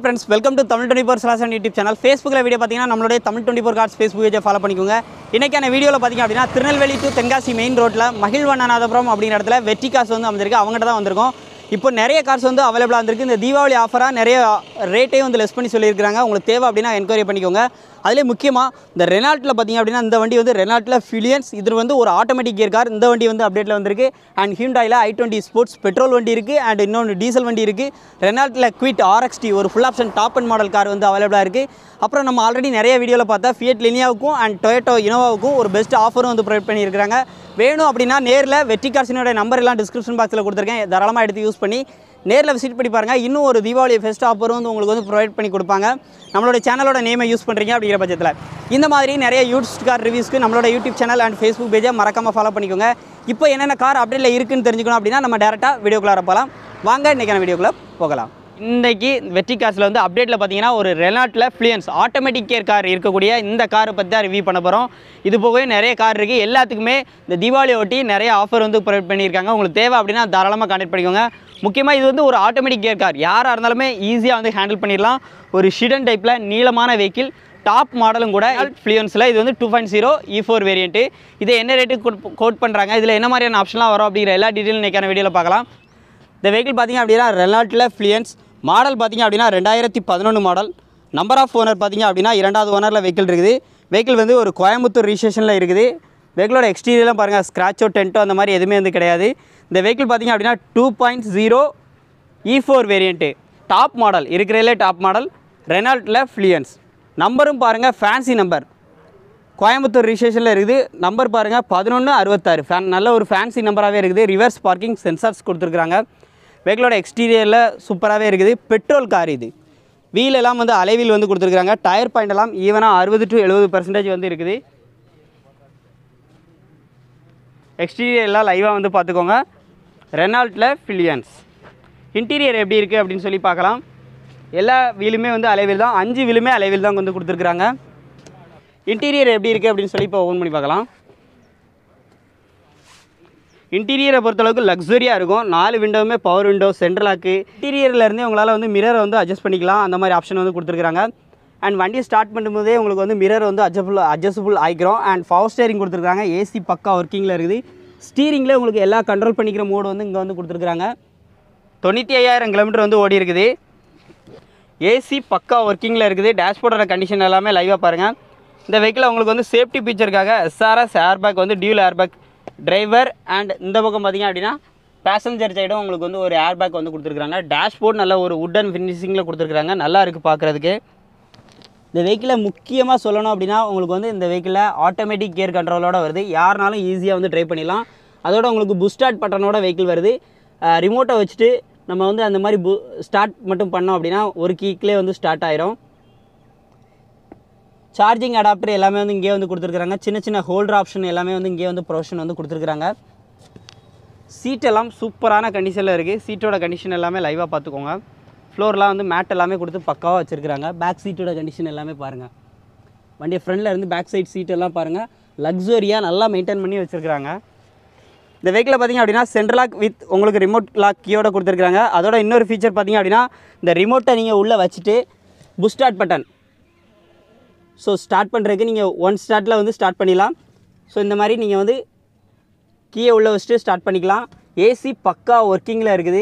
friends welcome to Tamil twenty four ஸ்லாசன் YouTube channel ஃபேஸ்புக்கில் video பார்த்தீங்கன்னா நம்மளுடைய Tamil twenty four cards Facebook பேஜை ஃபாலோ பண்ணிக்கோங்க இன்றைக்கான வீடியோவில் பார்த்தீங்க அப்படின்னா திருநெல்வேலி டு தென்காசி மெயின் ரோட்டில் மகிழ்வண்ணநாதபுரம் அப்படிங்கிற இடத்துல வெற்றி காசு வந்து அமைந்திருக்கு அவங்ககிட்ட தான் வந்திருக்கோம் இப்போ நிறைய கார்ஸ் வந்து அவைலபிளாக வந்திருக்கு இந்த தீபாவளி ஆஃபராக நிறைய ரேட்டையும் வந்து லெஸ் பண்ணி சொல்லியிருக்காங்க உங்களுக்கு தேவை அப்படின்னா என்கொயரி பண்ணிக்கோங்க அதிலே முக்கியமாக இந்த ரெனால்ட்டில் பார்த்தீங்க அப்படின்னா இந்த வண்டி வந்து ரெனால்ட்டில் ஃபிலியன்ஸ் இது வந்து ஒரு ஆட்டோமேட்டிக் கியர் கார் இந்த வண்டி வந்து அப்டேட்டில் வந்திருக்கு அண்ட் ஹியூண்டாயில் ஐ டுவெண்ட்டி ஸ்போர்ட்ஸ் பெட்ரோல் வண்டி இருக்குது அண்ட் இன்னொன்று டீசல் வண்டி இருக்குது ரெனால்ட்டில் குவிட் ஆர்எக்ஸ்டி ஒரு full option top and model car வந்து அவைலபிளாக இருக்குது அப்புறம் நம்ம ஆல்ரெடி நிறைய வீடியோவில் பார்த்தா ஃபியட் லினியாவுக்கும் அண்ட் டொயேட்டோ இனோவாவுக்கும் ஒரு பெஸ்ட் ஆஃபரும் வந்து ப்ரொவைட் பண்ணியிருக்காங்க வேணும் அப்படின்னா நேரில் வெற்றி கார்ஸினோட நம்பர் எல்லாம் டிஸ்கிரிப்ஷன் பாக்ஸில் கொடுத்துருக்கேன் தாராளமாக எடுத்து யூஸ் பண்ணி நேரில் விசிட் பண்ணி பாருங்கள் இன்னும் ஒரு தீபாவளி ஃபெஸ்ட் ஆஃபரும் வந்து உங்களுக்கு வந்து ப்ரொவைட் பண்ணி கொடுப்பாங்க நம்மளோட சேனலோட நேமை யூஸ் பண்ணுறீங்க அப்படிங்கிற பட்சத்தில் இந்த மாதிரி நிறைய யூட்ஸ் கார் ரிவ்யூஸ்க்கு நம்மளோட யூடியூப் சேனல் அண்ட் ஃபேஸ்புக் பேஜை மறக்காமல் ஃபாலோ பண்ணிக்கோங்க இப்போ என்னென்ன கார் அப்டேட்டில் இருக்குன்னு தெரிஞ்சுக்கணும் அப்படின்னா நம்ம டேரெக்டாக வீடியோக்குள்ளார போகலாம் வாங்க இன்றைக்கான வீடியோக்குள்ளே போகலாம் இன்றைக்கி வெற்றி காசில் வந்து அப்டேட்டில் பார்த்தீங்கன்னா ஒரு ரெனால்ட்டில் ஃப்ளூயன்ஸ் ஆட்டோமேட்டிக் கேர் கார் இருக்கக்கூடிய இந்த காரை பற்றி தான் ரிவ்யூ பண்ண போகிறோம் இது போகவே நிறைய கார் இருக்குது எல்லாத்துக்குமே இந்த தீபாவளி ஒட்டி நிறைய ஆஃபர் வந்து ப்ரொவைட் பண்ணியிருக்காங்க உங்களுக்கு தேவை அப்படின்னா தாராளமாக கான்டெக்ட் பண்ணிக்கோங்க முக்கியமாக இது வந்து ஒரு ஆட்டோமேட்டிக் கேர் கார் யாராக இருந்தாலுமே ஈஸியாக வந்து ஹேண்டில் பண்ணிடலாம் ஒரு ஷிடன் டைப்பில் நீளமான வெஹிக்கிள் டாப் மாடலும் கூட ஃப்ளூயன்ஸில் இது வந்து two point zero E four variant இதை என்ன ரேட்டுக்கு கோட் பண்ணுறாங்க இதில் என்ன மாதிரியான ஆப்ஷன்லாம் வரும் அப்படிங்கிற எல்லா டீட்டெயிலும் இன்றைக்கான வீடியோவில் பார்க்கலாம் இந்த வெஹிக்கிள் பார்த்தீங்க அப்படின்னா ரெனால்ட்டில் ஃப்ளூயன்ஸ் மாடல் பார்த்தீங்க அப்படின்னா ரெண்டாயிரத்தி பதினொன்று மாடல் நம்பர் ஆஃப் ஓனர் பார்த்தீங்க அப்படின்னா இரண்டாவது ஓனரில் வெஹிக்கிள் இருக்குது வெஹிக்கிள் வந்து ஒரு கோயம்புத்தூர் ரிஜிஸ்ட்ரேஷனில் இருக்குது வெஹிக்கிளோட எக்ஸ்டீரியர்லாம் பாருங்கள் ஸ்க்ராச்சோ டென்ட்டோ அந்த மாதிரி எதுவுமே வந்து கிடையாது இந்த வெஹிக்கிள் பார்த்தீங்க அப்படின்னா two point zero E four variant top model இருக்கிறதுலே டாப் மாடல் ரெனால்ட்டில் ஃப்ளூயன்ஸ் நம்பரும் பாருங்கள் ஃபேன்சி நம்பர் கோயம்புத்தூர் ரிஜிஸ்ட்ரேஷனில் இருக்குது நம்பர் பாருங்கள் பதினொன்று அறுபத்தாறு ஃபேன் நல்ல ஒரு ஃபேன்சி நம்பராகவே இருக்குது ரிவர்ஸ் பார்க்கிங் சென்சார்ஸ் கொடுத்துருக்குறாங்க வெஹிக்கிளோட எக்ஸ்டீரியரில் சூப்பராகவே இருக்குது பெட்ரோல் கார் இது வீல் எல்லாம் வந்து அலைவீல் வந்து கொடுத்துருக்குறாங்க டயர் பாயிண்ட் எல்லாம் ஈவனாக அறுபது டு எழுபது பர்சன்டேஜ் வந்து இருக்குது எக்ஸ்டீரியர் எல்லாம் லைவாக வந்து பார்த்துக்கோங்க ரெனால்ட்டில் ஃபிலியன்ஸ் இன்டீரியர் எப்படி இருக்குது அப்படின்னு சொல்லி பார்க்கலாம் எல்லா வீலுமே வந்து அலைவில் தான் அஞ்சு வீலுமே அலைவில் தான் வந்து கொடுத்துருக்குறாங்க இன்டீரியர் எப்படி இருக்குது அப்படின்னு சொல்லி இப்போ ஓப்பன் பண்ணி பார்க்கலாம் இன்டீரியரை பொறுத்தளவுக்கு லக்ஸரியாக இருக்கும் நாலு விண்டோவுமே பவர் விண்டோ சென்ட்ரலாக்கு இன்டீரியர்லேருந்தே உங்களால் வந்து மிரரை வந்து அட்ஜஸ்ட் பண்ணிக்கலாம் அந்த மாதிரி ஆப்ஷன் வந்து கொடுத்துருக்குறாங்க அண்ட் வண்டியை ஸ்டார்ட் பண்ணும்போதே உங்களுக்கு வந்து மிரர் வந்து அட்ஜஸ்டபுள் அட்ஜஸ்டபுள் ஆகிக்கிறோம் அண்ட் பவர் ஸ்டேரிங் கொடுத்துருக்காங்க ஏசி பக்கா ஒர்க்கிங்கில் இருக்குது ஸ்டீரிங்கில் உங்களுக்கு எல்லா கண்ட்ரோல் பண்ணிக்கிற மோடு வந்து இங்கே வந்து கொடுத்துருக்குறாங்க தொண்ணூற்றி ஐயாயிரம் கிலோமீட்டர் வந்து ஓடி இருக்குது ஏசி பக்கா ஒர்க்கிங்கில் இருக்குது டேஷ்போர்டோட கண்டிஷன் எல்லாமே லைவாக பாருங்கள் இந்த வெஹிக்கிள் உங்களுக்கு வந்து சேஃப்டி ஃபீச்சருக்காக எஸ்ஆர்எஸ் ஏர்பேக் வந்து டியூல் ஏர்பேக் டிரைவர் அண்ட் இந்த பக்கம் பார்த்தீங்க அப்படின்னா பேசஞ்சர் சைடும் உங்களுக்கு வந்து ஒரு ஏர்பேக் வந்து கொடுத்துருக்காங்க டேஷ்போர்ட் நல்ல ஒரு உட்டன் ஃபினிஷிங்கில் கொடுத்துருக்காங்க நல்லா இருக்குது பார்க்குறதுக்கு இந்த வெஹிக்கிளை முக்கியமாக சொல்லணும் அப்படின்னா உங்களுக்கு வந்து இந்த வெஹிக்கிளில் ஆட்டோமேட்டிக் கியர் கண்ட்ரோலோட வருது யாருனாலும் ஈஸியாக வந்து ட்ரை பண்ணிடலாம் அதோட உங்களுக்கு புஷ் ஸ்டார்ட் பட்டனோட வெஹிக்கிள் வருது ரிமோட்டை வச்சுட்டு நம்ம வந்து அந்த மாதிரி பு ஸ்டார்ட் மட்டும் பண்ணோம் அப்படின்னா ஒரு கீக்லேயே வந்து ஸ்டார்ட் ஆயிரும் சார்ஜிங் அடாப்டர் எல்லாமே வந்து இங்கே வந்து கொடுத்துருக்குறாங்க சின்ன சின்ன ஹோல்டர் ஆப்ஷன் எல்லாமே வந்து இங்கே வந்து ப்ரொவிஷன் வந்து கொடுத்துருக்குறாங்க சீட் எல்லாம் சூப்பரான கண்டிஷனில் இருக்குது சீட்டோட கண்டிஷன் எல்லாமே லைவாக பார்த்துக்கோங்க ஃப்ளோர்லாம் வந்து மேட் எல்லாமே கொடுத்து பக்காவாக வச்சுருக்குறாங்க பேக் சீட்டோட கண்டிஷன் எல்லாமே பாருங்கள் வண்டியை ஃப்ரண்டில் இருந்து பேக் சைட் சீட் எல்லாம் பாருங்கள் லக்ஸரியாக நல்லா மெயின்டைன் பண்ணி வச்சுருக்குறாங்க இந்த வெஹிக்கில் பார்த்தீங்க அப்படின்னா சென்ட்ரல் லாக் வித் உங்களுக்கு ரிமோட் லாக் கீயோட கொடுத்துருக்காங்க அதோட இன்னொரு ஃபீச்சர் பார்த்தீங்க அப்படின்னா இந்த ரிமோட்டை நீங்கள் உள்ளே வச்சுட்டு push start button so start பண்ணுறதுக்கு நீங்கள் ஒன் ஸ்டார்ட்டில் வந்து ஸ்டார்ட் பண்ணிடலாம் ஸோ இந்த மாதிரி நீங்கள் வந்து கீயை உள்ளே வச்சுட்டு ஸ்டார்ட் பண்ணிக்கலாம் ஏசி பக்கா ஒர்க்கிங்கில் இருக்குது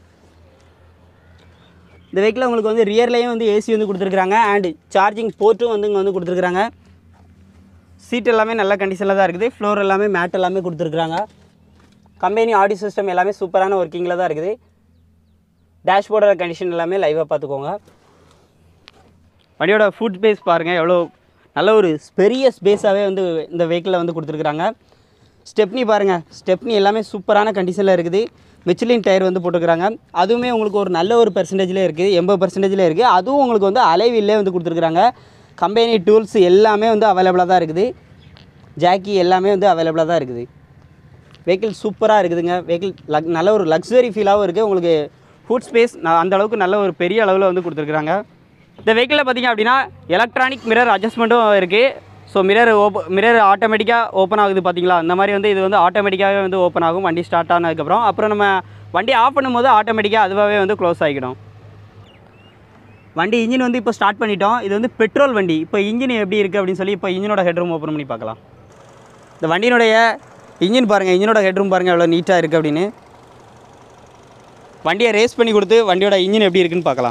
இந்த வெஹிக்கில் உங்களுக்கு வந்து ரியர்லேயும் வந்து ஏசி வந்து கொடுத்துருக்குறாங்க அண்ட் சார்ஜிங் போர்ட்டும் வந்து இங்கே வந்து கொடுத்துருக்குறாங்க சீட் எல்லாமே நல்ல கண்டிஷனில் தான் இருக்குது ஃப்ளோர் எல்லாமே மேட் எல்லாமே கொடுத்துருக்குறாங்க கம்பெனி ஆடியோ சிஸ்டம் எல்லாமே சூப்பரான ஒர்க்கிங்கில் தான் இருக்குது டேஷ்போர்டோட கண்டிஷன் எல்லாமே லைவாக பார்த்துக்கோங்க வண்டியோட ஃபுட் ஸ்பேஸ் பாருங்கள் எவ்வளோ நல்ல ஒரு பெரிய ஸ்பேஸாகவே வந்து இந்த வெஹிக்கிளில் வந்து கொடுத்துருக்குறாங்க ஸ்டெப்னி பாருங்கள் ஸ்டெப்னி எல்லாமே சூப்பரான கண்டிஷனில் இருக்குது மிச்சிலின் டயர் வந்து போட்டுருக்குறாங்க அதுவுமே உங்களுக்கு ஒரு நல்ல ஒரு பெர்சன்டேஜில் இருக்குது எண்பது பர்சன்டேஜில் இருக்குது அதுவும் உங்களுக்கு வந்து அலைவில்லே வந்து கொடுத்துருக்குறாங்க கம்பெனி டூல்ஸ் எல்லாமே வந்து அவைலபிளாக தான் இருக்குது ஜாக்கி எல்லாமே வந்து அவைலபிளாக தான் இருக்குது வெஹிக்கிள் சூப்பராக இருக்குதுங்க வெஹிக்கிள் லக் நல்ல ஒரு லக்ஸரி ஃபீலாகவும் இருக்குது உங்களுக்கு ஃபுட் ஸ்பேஸ் அந்த அளவுக்கு நல்ல ஒரு பெரிய அளவில் வந்து கொடுத்துருக்குறாங்க இந்த வெஹிக்கிளில் பார்த்தீங்க அப்படின்னா எலக்ட்ரானிக் மிரர் அட்ஜஸ்ட்மெண்ட்டும் இருக்குது ஸோ மிரர் ஓப்ப மிரர் ஆட்டோமேட்டிக்காக ஓப்பன் ஆகுது பார்த்தீங்களா அந்த மாதிரி வந்து இது வந்து ஆட்டோமேட்டிக்காகவே வந்து ஓப்பன் ஆகும் வண்டி ஸ்டார்ட் ஆனதுக்கப்புறம் அப்புறம் நம்ம வண்டி ஆஃப் பண்ணும்போது ஆட்டோமேட்டிக்காக அதுவாகவே வந்து க்ளோஸ் ஆகிடும் வண்டி இன்ஜின் வந்து இப்போ ஸ்டார்ட் பண்ணிட்டோம் இது வந்து பெட்ரோல் வண்டி இப்போ இன்ஜின் எப்படி இருக்குது அப்படின்னு சொல்லி இப்போ இன்ஜினோட ஹெட்ரூம் ஓப்பன் பண்ணி பார்க்கலாம் இந்த வண்டியினுடைய இன்ஜின் பாருங்கள் இன்ஜினோட ஹெட்ரூம் பாருங்கள் எவ்வளோ நீட்டாக இருக்குது அப்படின்னு வண்டியை ரேஸ் பண்ணி கொடுத்து வண்டியோட இன்ஜின் எப்படி இருக்குன்னு பார்க்கலாம்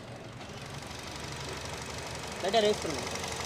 ரேஸ் பண்ணுங்க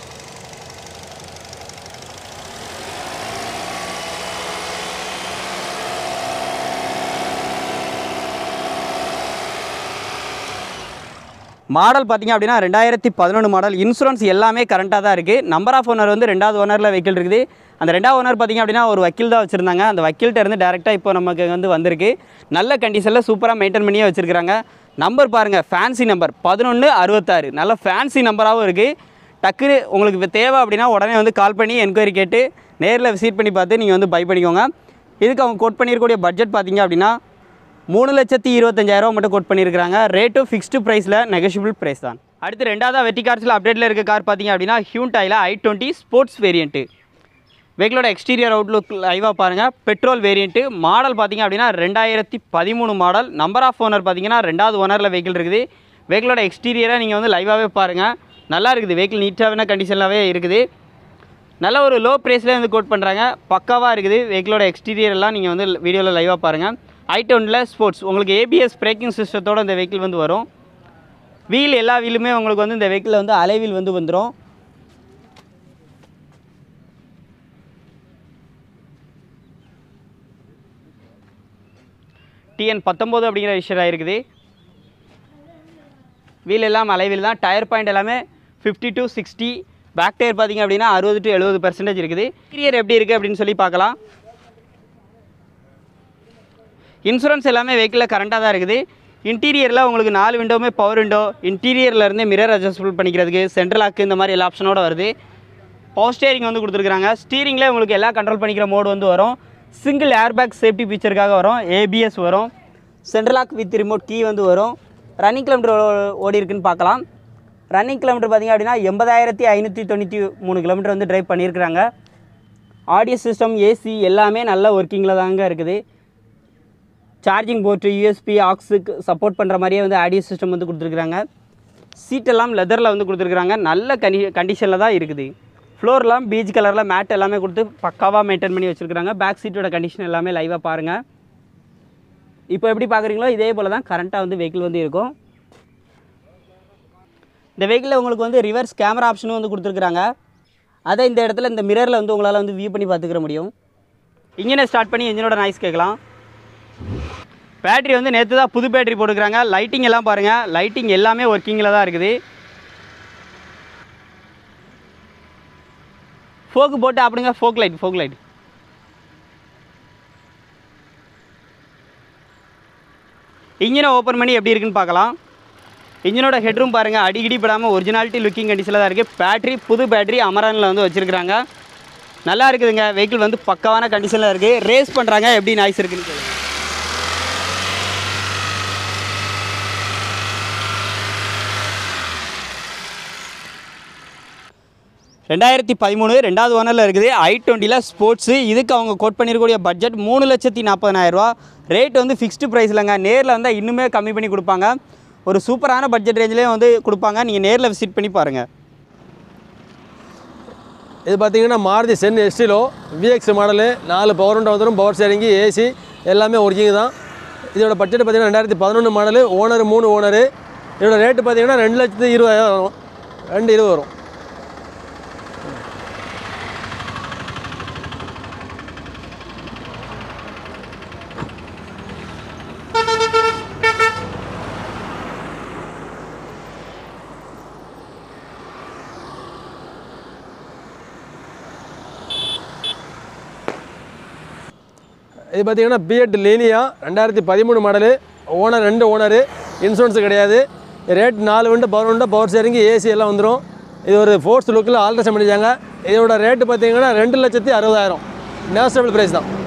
மாடல் பார்த்தீங்க அப்படின்னா ரெண்டாயிரத்தி பதினொன்று மாடல் இன்சூரன்ஸ் எல்லாமே கரண்ட்டாக தான் இருக்குது நம்பர் ஆஃப் ஓனர் வந்து ரெண்டாவது ஓனரில் வெஹிக்கிள் இருக்குது அந்த ரெண்டாவது ஓனர் பார்த்தீங்க அப்படின்னா ஒரு வக்கீல் தான் வச்சுருந்தாங்க அந்த வக்கீல்கிட்ட இருந்து டேரெக்டாக இப்போ நமக்கு வந்து வந்திருக்கு நல்ல கண்டிஷனில் சூப்பராக மெயின்டைன் பண்ணியே வச்சுருக்காங்க நம்பர் பாருங்கள் ஃபேன்சி நம்பர் பதினொன்று அறுபத்தாறு நல்ல ஃபேன்சி நம்பராகவும் இருக்குது டக்குன்னு உங்களுக்கு இப்போ தேவை அப்படின்னா உடனே வந்து கால் பண்ணி என்கொயரி கேட்டு நேரில் விசிட் பண்ணி பார்த்து நீங்கள் வந்து பை பண்ணிக்கோங்க இதுக்கு அவங்க கோட் பண்ணியிருக்கக்கூடிய பட்ஜெட் பார்த்தீங்க அப்படின்னா மூணு லட்சத்தி இருபத்தஞ்சாயிரம் மட்டும் கோட் பண்ணியிருக்காங்க ரேட்டும் ஃபிக்ஸ்டு ப்ரைஸில் நெகஷியபிள் ப்ரைஸ் தான் அடுத்து ரெண்டாவது வெட்டி கார்ஸில் அப்டேட்டில் இருக்க கார் பார்த்தீங்க அப்படின்னா ஹியூண்டாயில் ஐ டுவெண்ட்டி ஸ்போர்ட்ஸ் வேரியண்ட்டு வெஹிக்கிளோட எக்ஸ்டீரியர் அவுட்லுக் லைவாக பாருங்கள் பெட்ரோல் வேரியண்ட்டு மாடல் பார்த்தீங்க அப்படின்னா ரெண்டாயிரத்தி பதிமூணு மாடல் நம்பர் ஆஃப் ஓனர் பார்த்தீங்கன்னா ரெண்டாவது ஓனரில் வெஹிக்கிள் இருக்குது வெஹிக்கிளோட எக்ஸ்டீரியரை நீங்கள் வந்து லைவாகவே பாருங்கள் நல்லா இருக்குது வெஹிக்கிள் நீட்டான கண்டிஷனாகவே இருக்குது நல்ல ஒரு லோ ப்ரைஸ்லேயே வந்து கோட் பண்ணுறாங்க பக்காவாக இருக்குது வெஹிக்கிளோட எக்ஸ்டீரியர் எல்லாம் நீங்கள் வந்து வீடியோவில் லைவாக பாருங்கள் ஐ டுவெண்ட்டில் ஸ்போர்ட்ஸ் உங்களுக்கு ஏபிஎஸ் பிரேக்கிங் சிஸ்டத்தோட இந்த வெஹிக்கிள் வந்து வரும் வீல் எல்லா வீலுமே உங்களுக்கு வந்து இந்த வெஹிக்கிளில் வந்து அலை வீல் வந்து வந்துடும் டிஎன் பத்தொம்போது அப்படிங்கிற விஷயம் இருக்குது வீல் எல்லாம் அலைவில் தான் டயர் பாயிண்ட் எல்லாமே fifty to sixty back tyre பார்த்தீங்க அப்படின்னா அறுபது டு எழுபது பர்சன்டேஜ் இருக்குது இன்டீரியர் எப்படி இருக்குது அப்படின்னு சொல்லி பார்க்கலாம் இன்சூரன்ஸ் எல்லாமே வெஹிக்கிளில் கரண்ட்டாக தான் இருக்குது இன்டீரியரில் உங்களுக்கு நாலு விண்டோவுமே பவர் விண்டோ இன்டீரியரில் இருந்து மிரர் அட்ஜஸ்டபிள் பண்ணிக்கிறதுக்கு சென்ட்ரல் லாக்கு இந்த மாதிரி எல்லா ஆப்ஷனோட வருது பவர் ஸ்டேரிங் வந்து கொடுத்துருக்காங்க ஸ்டீரிங்கில் உங்களுக்கு எல்லா கண்ட்ரோல் பண்ணிக்கிற மோடு வந்து வரும் சிங்கிள் ஏர்பேக் சேஃப்டி ஃபீச்சருக்காக வரும் ஏபிஎஸ் வரும் central lock with remote key வந்து வரும் ரன்னிங் கிலோமீட்டர் ஓடி இருக்குன்னு பார்க்கலாம் ரன்னிங் கிலோமீட்டர் பார்த்தீங்க அப்படின்னா எண்பதாயிரத்தி ஐநூற்றி தொண்ணூற்றி மூணு கிலோமீட்டர் வந்து டிரைவ் பண்ணியிருக்கிறாங்க ஆடியோ சிஸ்டம் ஏசி எல்லாமே நல்ல ஒர்க்கிங்கில் தாங்க இருக்குது சார்ஜிங் போர்ட்டு யூஎஸ்பி ஆக்ஸுக்கு சப்போர்ட் பண்ணுற மாதிரியே வந்து ஆடியோ சிஸ்டம் வந்து கொடுத்துருக்குறாங்க சீட்டெல்லாம் லெதரில் வந்து கொடுத்துருக்குறாங்க நல்ல கனி கண்டிஷனில் தான் இருக்குது ஃப்ளோர்லாம் பீச் கலரில் மேட் எல்லாமே கொடுத்து பக்காவாக மெயின்டைன் பண்ணி வச்சுருக்காங்க பேக் சீட்டோட கண்டிஷன் எல்லாமே லைவாக பாருங்கள் இப்போ எப்படி பார்க்குறீங்களோ இதே போல் தான் கரண்ட்டாக வந்து வெஹிக்கிள் வந்து இருக்கும் இந்த வெஹிக்கிளில் உங்களுக்கு வந்து ரிவர்ஸ் கேமரா ஆப்ஷனும் வந்து கொடுத்துருக்குறாங்க அதை இந்த இடத்துல இந்த மிரரில் வந்து உங்களால் வந்து வியூ பண்ணி பார்த்துக்கிற முடியும் இன்ஜினை ஸ்டார்ட் பண்ணி இன்ஜினோட நாய்ஸ் கேட்கலாம் பேட்டரி வந்து நேற்று தான் புது பேட்டரி போட்டுக்கிறாங்க லைட்டிங் எல்லாம் பாருங்கள் லைட்டிங் எல்லாமே ஒர்க்கிங்கில் தான் இருக்குது ஃபோக்கு போட்டு அப்படிங்க ஃபோக் லைட் ஃபோக் லைட் இன்ஜினை ஓப்பன் பண்ணி எப்படி இருக்குன்னு பார்க்கலாம் இன்ஜினோட ஹெட்ரூம் பாருங்கள் அடிக்கடி படாமல் ஒரிஜினாலிட்டி லுக்கிங் கண்டிஷனில் தான் இருக்குது பேட்டரி புது பேட்டரி அமரானில் வந்து வச்சுருக்குறாங்க நல்லா இருக்குதுங்க வெஹிக்கிள் வந்து பக்காவான கண்டிஷனில் இருக்குது ரேஸ் பண்ணுறாங்க எப்படி நாய்ஸ் இருக்குன்னு கேளுங்க ரெண்டாயிரத்தி பதிமூணு ரெண்டாவது ஓனரில் இருக்குது ஐ டுவெண்ட்டியில் ஸ்போர்ட்ஸு இதுக்கு அவங்க கோட் பண்ணியிருக்கக்கூடிய பட்ஜெட் மூணு லட்சத்தி நாற்பதனாயிரரூவா ரேட் வந்து ஃபிக்ஸ்டு ப்ரைஸ் இல்லைங்க நேரில் வந்தால் இன்னுமே கம்மி பண்ணி கொடுப்பாங்க ஒரு சூப்பரான பட்ஜெட் ரேஞ்சிலே வந்து கொடுப்பாங்க நீங்கள் நேரில் விசிட் பண்ணி பாருங்கள் இது பார்த்தீங்கன்னா Maruti Zen Estilo VX model நாலு பவர் விண்டோ வந்துடும் பவர் ஸ்டேரிங்கு ஏசி எல்லாமே ஒர்க்கிங் தான் இதோட பட்ஜெட் பார்த்தீங்கன்னா ரெண்டாயிரத்தி பதினொன்று மாடலு ஓனர் மூணு ஓனரு இதோட ரேட்டு பார்த்தீங்கன்னா ரெண்டு லட்சத்து இருபதாயிரம் வரும் ரெண்டு இருபது வரும் இது பார்த்தீங்கன்னா பிஎட் லீனியா ரெண்டாயிரத்தி பதிமூணு மாடலு ஓனர் ரெண்டு ஓனரு இன்சூரன்ஸ் கிடையாது ரேட் நாலு window power window power steering AC எல்லாம் வந்துடும் இது ஒரு ஃபோர்ஸ் லுக்கில் ஆல்ட்ரேஷன் பண்ணிச்சாங்க இதோட ரேட்டு பார்த்தீங்கன்னா ரெண்டு லட்சத்தி அறுபதாயிரம் நேஷனபிள் ப்ரைஸ் தான்